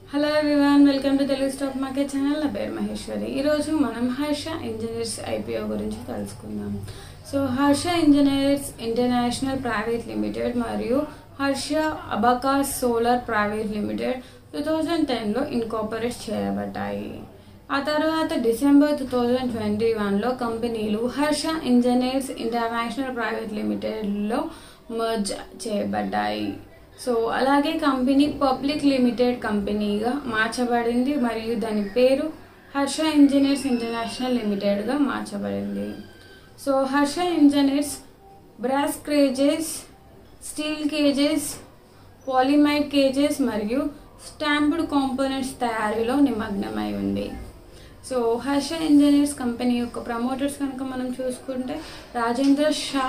hello everyone welcome to Telugu stock market channel నా పేరు మహేశ్వరి ఈరోజు మనం హర్ష ఇంజనీర్స్ ఐపీఓ గురించి తెలుసుకుందాం so Harsha engineers international private limited మరియు Harsha abacus solar private limited two thousand టెన్లో ఇన్కాపరేట్ చేయబడ్డాయి ఆ తర్వాత డిసెంబర్ టూ థౌజండ్ ట్వంటీ వన్లో కంపెనీలు హర్ష ఇంజనీర్స్ ఇంటర్నేషనల్ ప్రైవేట్ లిమిటెడ్లో మర్జ్ చేయబడ్డాయి సో అలాగే కంపెనీ పబ్లిక్ లిమిటెడ్ కంపెనీగా మార్చబడింది మరియు దాని పేరు హర్ష ఇంజనీర్స్ ఇంటర్నేషనల్ లిమిటెడ్గా మార్చబడింది so Harsha engineers brass cages steel cages polyamide cages మరియు స్టాంపుడ్ కాంపోనెంట్స్ తయారీలో నిమగ్నమై ఉంది సో హర్ష ఇంజనీర్స్ కంపెనీ యొక్క ప్రమోటర్స్ కనుక మనం చూసుకుంటే రాజేంద్ర షా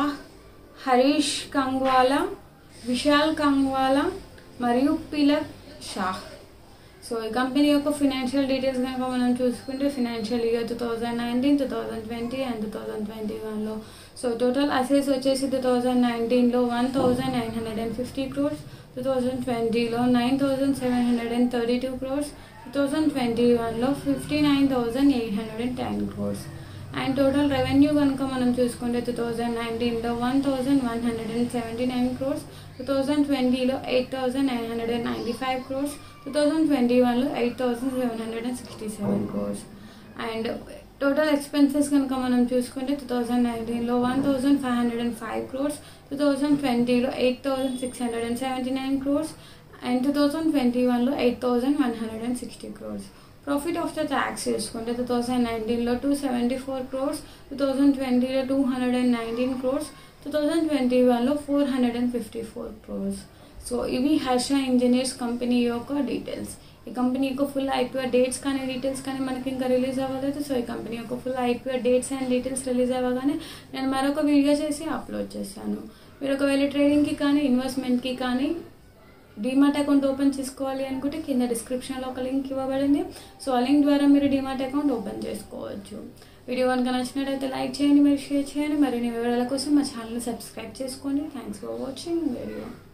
హరీష్ కంగ్వాలా విశాల్ కంగ్వాలా మరియు పిలక్ షా సో ఈ కంపెనీ యొక్క ఫినాన్షియల్ డీటెయిల్స్ కనుక మనం చూసుకుంటే financial year two thousand nineteen two thousand twenty and two thousand twenty వన్లో సో టోటల్ అసెట్స్ వచ్చేసి టూ థౌజండ్ నైన్టీన్లో one thousand nine hundred and fifty crores two thousand ట్వంటీలో nine thousand seven hundred and thirty two crores two thousand twenty వన్లో fifty nine thousand eight hundred and ten crores and total revenue కనుక మనం చూసుకుంటే two thousand నైన్టీన్లో one thousand one hundred and seventy nine crores two thousand ట్వంటీలో eight thousand nine hundred and ninety five crores two thousand twenty వన్లో eight thousand seven hundred and sixty seven crores and total expenses కనుక మనం చూసుకుంటే two thousand నైన్టీన్లో one thousand five hundred and five crores two thousand ట్వంటీలో eight thousand six hundred and seventy nine crores and two thousand twenty వన్లో eight thousand one hundred and sixty crores profit after tax చేసుకుంటే two thousand నైన్టీన్లో two seventy four crores two thousand ట్వంటీలో two hundred and nineteen crores two thousand twenty వన్లో four hundred and fifty four crores so ఇవి Harsha engineers company యొక్క details ఈ company యొక్క full IPO dates కానీ details కానీ మనకి ఇంకా రిలీజ్ అవ్వలేదు సో ఈ కంపెనీ యొక్క full IPO dates and details release అవ్వగానే నేను మరొక వీడియో చేసి అప్లోడ్ చేశాను మీరు ఒకవేళ ట్రేడింగ్కి కానీ ఇన్వెస్ట్మెంట్కి కానీ డిమాట్ అకౌంట్ ఓపెన్ చేసుకోవాలి అనుకుంటే కింద డిస్క్రిప్షన్లో ఒక లింక్ ఇవ్వబడింది సో ఆ లింక్ ద్వారా మీరు డిమాట్ అకౌంట్ ఓపెన్ చేసుకోవచ్చు వీడియో కనుక నచ్చినట్టయితే లైక్ చేయండి మీరు షేర్ చేయండి మరిన్ని వివరాల కోసం మా ఛానల్ని సబ్స్క్రైబ్ చేసుకోండి థ్యాంక్స్ ఫర్ వాచింగ్ వీడియో